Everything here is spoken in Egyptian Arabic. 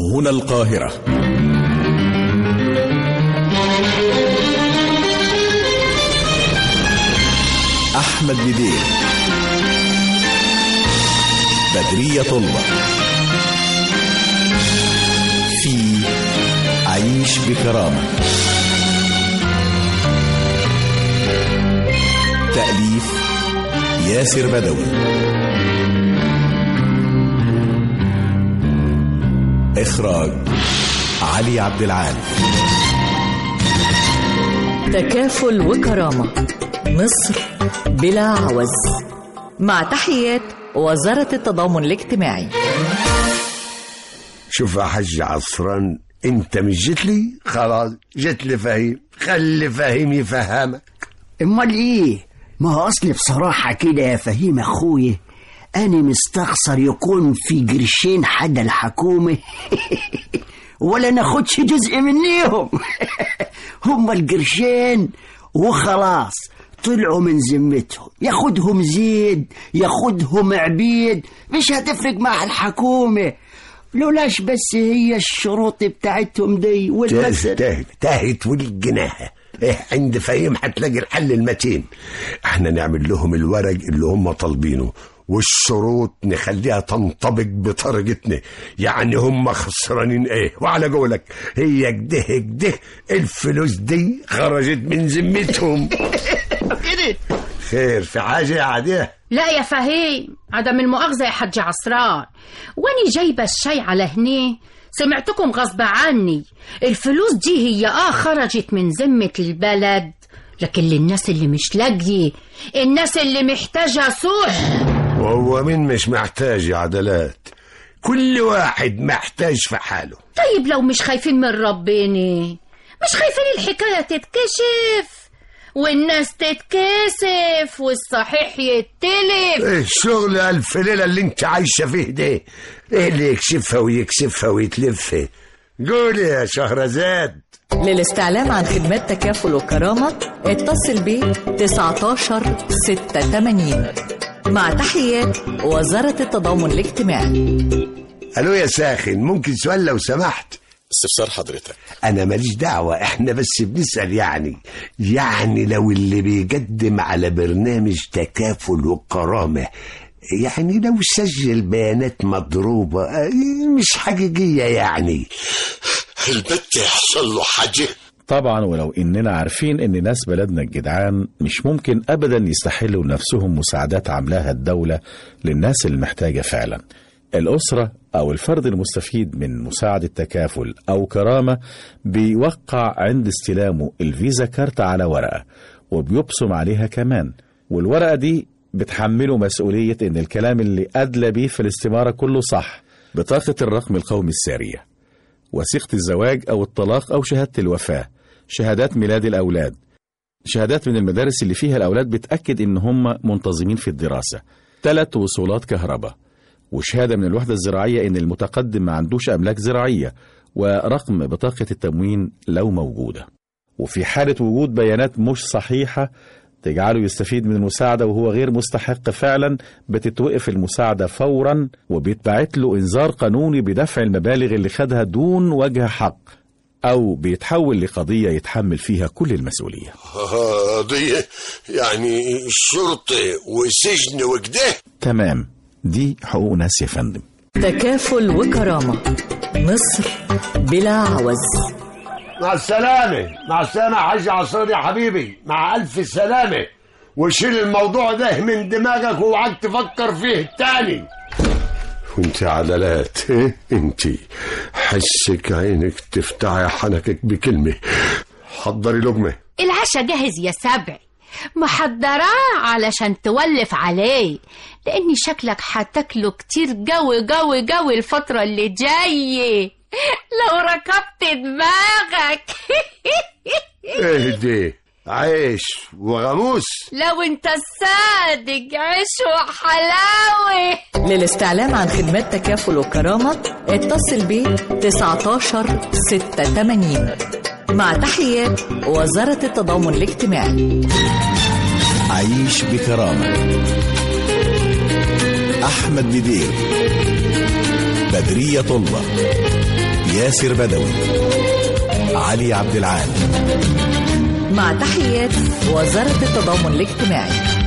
هنا القاهرة أحمد بدير بدرية طلبة في عيش بكرامة تأليف ياسر بدوي إخراج علي عبد العال تكافل وكرامة مصر بلا عوز مع تحيات وزارة التضامن الاجتماعي شوف يا حاج عصران انت مش جيت لي خلاص جيت لي فهيم خلي فهيم يفهمك امال ايه ما هو اصل بصراحة كده يا فهيم اخويا انا مستخسر يكون في قرشين حد الحكومة ولا ناخدش جزء منيهم هم القرشين وخلاص طلعوا من ذمتهم ياخدهم زيد ياخدهم عبيد مش هتفرق مع الحكومة لولاش بس هي الشروط بتاعتهم دي والمثل تهت تهت والجناها ايه عند فهيم هتلاقي الحل المتين احنا نعمل لهم الورق اللي هم طالبينه والشروط نخليها تنطبق بطريقتنا يعني هم خسرانين ايه وعلى قولك هي كده كده الفلوس دي خرجت من ذمتهم كده خير في حاجة يا عادية لا يا فهيم عدم المؤاخذة يا حاج عصران واني جايبة الشاي على هنيه سمعتكم غصب عني الفلوس دي هي اه خرجت من ذمة البلد لكن للناس اللي مش لاقيه الناس اللي محتاجة صح وهو مين مش محتاج يا عدلات كل واحد محتاج في حاله طيب لو مش خايفين من ربنا مش خايفين الحكاية تتكشف والناس تتكسف والصحيح يتلف ايه الشغل الف ليله اللي انت عايشه فيه ده ايه اللي يكشفها ويكسفها ويتلفها قولي يا شهرزاد للاستعلام عن خدمات تكافل وكرامة اتصل ب 19 86 مع تحيات وزارة التضامن الاجتماعي الو يا ساخن ممكن سؤال لو سمحت استفسار حضرتك انا ماليش دعوه احنا بس بنسال يعني يعني لو اللي بيقدم على برنامج تكافل وكرامه يعني لو سجل بيانات مضروبه آه، مش حقيقيه يعني البت يحصل له حاجة طبعا ولو اننا عارفين ان ناس بلدنا الجدعان مش ممكن ابدا يستحلوا لنفسهم مساعدات عاملاها الدولة للناس المحتاجة فعلا الأسرة أو الفرد المستفيد من مساعدة تكافل أو كرامة بيوقع عند استلامه الفيزا كارت على ورقة وبيبصم عليها كمان والورقة دي بتحمله مسؤولية إن الكلام اللي أدلى بيه في الاستمارة كله صح بطاقة الرقم القومي السارية وثيقة الزواج أو الطلاق أو شهادة الوفاة شهادات ميلاد الأولاد شهادات من المدارس اللي فيها الأولاد بتأكد إن هم منتظمين في الدراسة ثلاث وصولات كهرباء وشهادة من الوحدة الزراعية إن المتقدم ما عندوش أملاك زراعية ورقم بطاقة التموين لو موجودة وفي حالة وجود بيانات مش صحيحة تجعله يستفيد من المساعدة وهو غير مستحق فعلا بتتوقف المساعدة فورا وبيتبعت له إنذار قانوني بدفع المبالغ اللي خدها دون وجه حق أو بيتحول لقضية يتحمل فيها كل المسؤولية قضية يعني شرطة وسجن وكده تمام دي حقوق ناس يا فندم تكافل وكرامة مصر بلا عوز مع السلامه مع السلامه يا حاج عصام يا حبيبي مع الف سلامه وشيل الموضوع ده من دماغك واوعاك تفكر فيه تاني وانت عدلات ايه انت حسك عينك تفتحي حنكك بكلمه حضري لقمه العشاء جاهز يا سبعي محضراه علشان تولف عليه لاني شكلك هتاكله كتير قوي قوي قوي الفترة اللي جاية لو ركبت دماغك اهدي عيش وغموس لو انت الصادق عيش وحلاوة للاستعلام عن خدمات تكافل وكرامة اتصل ب 19 86 مع تحيات وزارة التضامن الاجتماعي عيش بكرامة أحمد بدير بدرية طلبة ياسر بدوي علي عبد العال مع تحيات وزارة التضامن الاجتماعي